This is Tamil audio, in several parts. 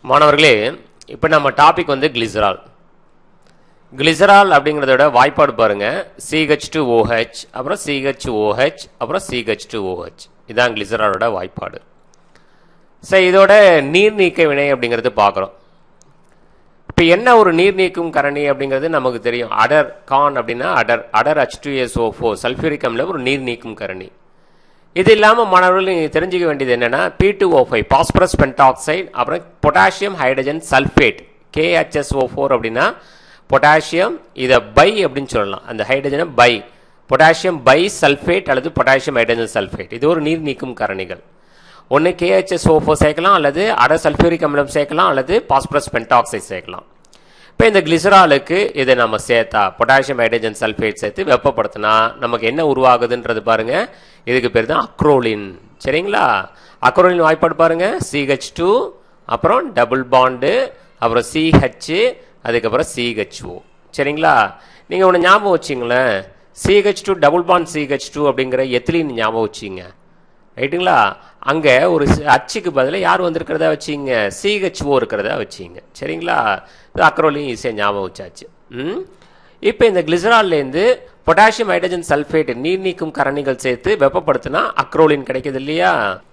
மாணவர்களே இப்போ நம்ம டாபிக் வந்து கிளிசரால் கிளிசரால் அப்படிங்கிறதோட வாய்ப்பாடு பாருங்க சிஹெச் டு ஓஹெச் அப்புறம் சிஹெச் ஓஹெச் அப்புறம் சிஹெச் டு ஓஹெச் இதான் கிளிசராலோட வாய்ப்பாடு சரி இதோட நீர் நீக்க வினை அப்படிங்கிறது பார்க்குறோம் இப்போ என்ன ஒரு நீர் நீக்கும் கரணி அப்படிங்கிறது நமக்கு தெரியும் அடர் கான் அப்படின்னா அடர் அடர் H two S O four sulphuric அமில ஒரு நீர் நீக்கும் கரணி இது இல்லாமல் மாணவர்கள் நீங்கள் தெரிஞ்சுக்க வேண்டியது என்னன்னா P two O five phosphorus pentoxide அப்புறம் potassium hydrogen sulphate KHSO four அப்படின்னா பொட்டாசியம் இதை பை அப்படின்னு சொல்லலாம் அந்த ஹைட்ரஜனை பை பொட்டாசியம் பை சல்ஃபேட் அல்லது பொட்டாசியம் ஹைட்ரஜன் சல்ஃபேட் இது ஒரு நீர் நீக்கும் காரணிகள் ஒன்று கேஹெச்எஸ்ஓ ஃபோர் சேர்க்கலாம் அல்லது அட சல்ஃபியூரிக் அமிலம் சேர்க்கலாம் அல்லது பாஸ்பரஸ் பென்டாக்சைடு சேர்க்கலாம் இப்போ இந்த கிளிசராலுக்கு இதை நம்ம சேர்த்தா பொட்டாசியம் ஹைட்ரஜன் சல்ஃபேட் சேர்த்து வெப்பப்படுத்தினா நமக்கு என்ன உருவாகுதுன்றது பாருங்க இதுக்கு பேர் தான் அக்ரோலின் சரிங்களா அக்ரோலின் வாய்ப்பாடு பாருங்க சிஹெச் டூ அப்புறம் டபுள் பாண்டு அப்புறம் சிஹெச் அதுக்கப்புறம் சிஹெச்ஓ சரிங்களா நீங்கள் ஒன்று ஞாபகம் வச்சிங்களேன் CH two double bond CH two அப்படிங்கிற எத்திலின் ஞாபகம் வச்சிங்க ரைட்டுங்களா அங்கே ஒரு அச்சுக்கு பதிலாக யார் வந்திருக்கிறதா வச்சிங்க சிஹெச்ஓ இருக்கிறதா வச்சிங்க சரிங்களா இது அக்ரோலையும் ஈஸியாக ஞாபகம் வச்சாச்சு ம் இப்போ இந்த கிளிசரால்லேருந்து பொட்டாசியம் ஹைட்ரஜன் சல்ஃபேட் நீர் நீக்கும் கரணிகள் சேர்த்து வெப்பப்படுத்தினா அக்ரோலின் கிடைக்குது இல்லையா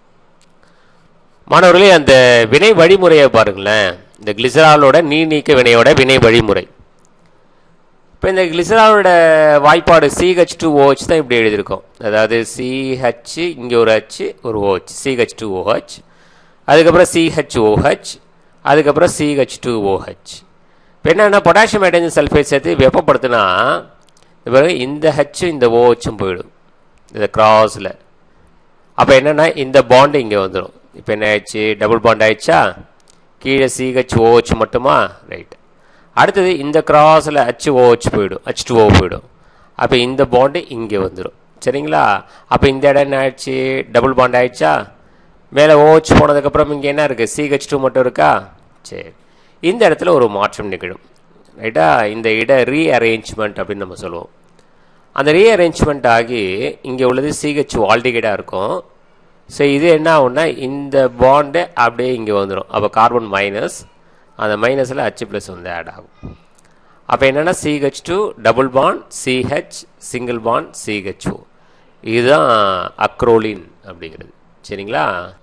மாணவர்களே அந்த வினை வழிமுறையை பாருங்களேன் இந்த கிளிசராலோட நீர் நீக்க வினையோட வினை வழிமுறை இப்போ இந்த கிளிசராலோட வாய்ப்பாடு சிஹெச் டூ ஓஹெச் தான் இப்படி எழுதியிருக்கோம் அதாவது சிஹெச் இங்கே ஒரு ஹச் ஒரு ஓஹெச் சிஹெச் டூ ஓஹெச் அதுக்கப்புறம் சிஹெச் ஓஹெச் அதுக்கப்புறம் சிஹெச் டூ ஓஹெச் இப்போ என்னென்னா பொட்டாசியம் ஹைட்ரஜன் சல்ஃபேட் சேர்த்து வெப்பப்படுத்தினா பிறகு இந்த ஹச்சும் இந்த ஓஹெச்சும் போயிடும் இந்த கிராஸில் அப்போ என்னென்னா இந்த பாண்டு இங்கே வந்துடும் இப்போ என்ன ஆயிடுச்சு டபுள் பாண்ட் ஆயிடுச்சா கீழே சிஹெச் ஓஹெச் மட்டுமா ரைட் அடுத்தது இந்த கிராஸில் ஹச் ஓஹெச் போயிடும் ஹச் டூ ஓ போயிடும் அப்போ இந்த பாண்டு இங்கே வந்துடும் சரிங்களா அப்போ இந்த இடம் என்ன ஆயிடுச்சு டபுள் பாண்ட் ஆயிடுச்சா மேலே ஓஹெச் போனதுக்கப்புறம் இங்கே என்ன இருக்குது சிஹெச் டூ மட்டும் இருக்கா சரி இந்த இடத்துல ஒரு மாற்றம் நிகழும் ரைட்டா இந்த இட ரீஅரேஞ்ச்மெண்ட் அப்படின்னு நம்ம சொல்லுவோம் அந்த ரீஅரேஞ்ச்மெண்ட் ஆகி இங்கே உள்ளது சிஹெச் ஆல்டிகேட்டாக இருக்கும் ஸோ இது என்ன ஆகும்னா இந்த பாண்டு அப்படியே இங்கே வந்துடும் அப்போ கார்பன் மைனஸ் அந்த மைனஸில் ஹச் ப்ளஸ் வந்து ஆட் ஆகும் அப்போ என்னென்னா CH two double bond CH single bond CHO இதுதான் அக்ரோலின் அப்படிங்கிறது சரிங்களா